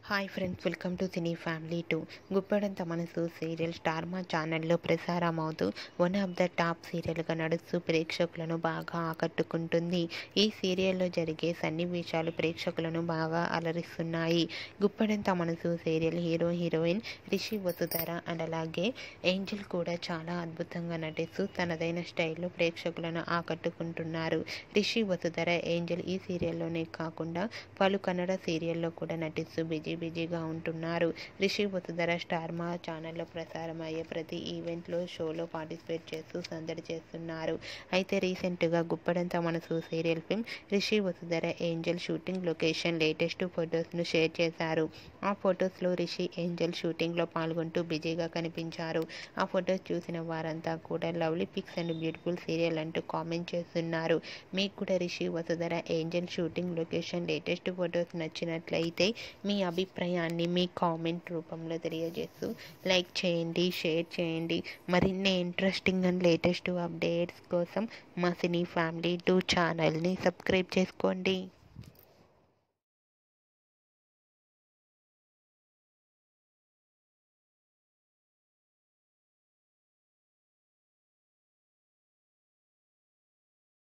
hi friends welcome to cine family two Guppedantha Manasu serial star మా ఛానల్లో ప్రసారం అవుతూ వన్ ఆఫ్ ద టాప్ సీరియల్గా నడుస్తూ ప్రేక్షకులను బాగా ఆకట్టుకుంటుంది ఈ సీరియల్లో జరిగే సన్నివేశాలు ప్రేక్షకులను బాగా అలరిస్తున్నాయి Guppedantha Manasu serial hero heroine Rishi Vasudhara and అలాగే ఏంజల్ కూడా చాలా అద్భుతంగా నటిస్తూ తనదైన స్టైల్లో ప్రేక్షకులను ఆకట్టుకుంటున్నారు రిషి వసుధర ఏంజల్ ఈ సీరియల్లోనే కాకుండా పలు కన్నడ సీరియల్లో కూడా నటిస్తూ బిజీ బిజీగా ఉంటున్నారు రిషి వసుధర స్టార్ మా ఛానల్లో ప్రసారం అయ్యే ప్రతి ఈవెంట్లో షోలో పార్టిసిపేట్ చేస్తూ సందడి చేస్తున్నారు అయితే రీసెంట్గా Guppedantha Manasu serial film Rishi Vasudhara angel shooting location latest ఫొటోస్ను షేర్ చేశారు ఆ ఫొటోస్లో రిషి ఏంజల్ షూటింగ్లో పాల్గొంటూ బిజీగా కనిపించారు ఆ ఫొటోస్ చూసిన వారంతా కూడా lovely pics and beautiful serial అంటూ కామెంట్ చేస్తున్నారు మీకు కూడా Rishi Vasudhara angel shooting location latest photos నచ్చినట్లయితే మీ అభిప్రాయాన్ని మీ కామెంట్ రూపంలో తెలియజేస్తూ లైక్ చేయండి షేర్ చేయండి మరిన్ని ఇంట్రెస్టింగ్ అండ్ లేటెస్ట్ అప్డేట్స్ కోసం మా సినీ ఫ్యామిలీ టూ ఛానల్ని సబ్స్క్రైబ్ చేసుకోండి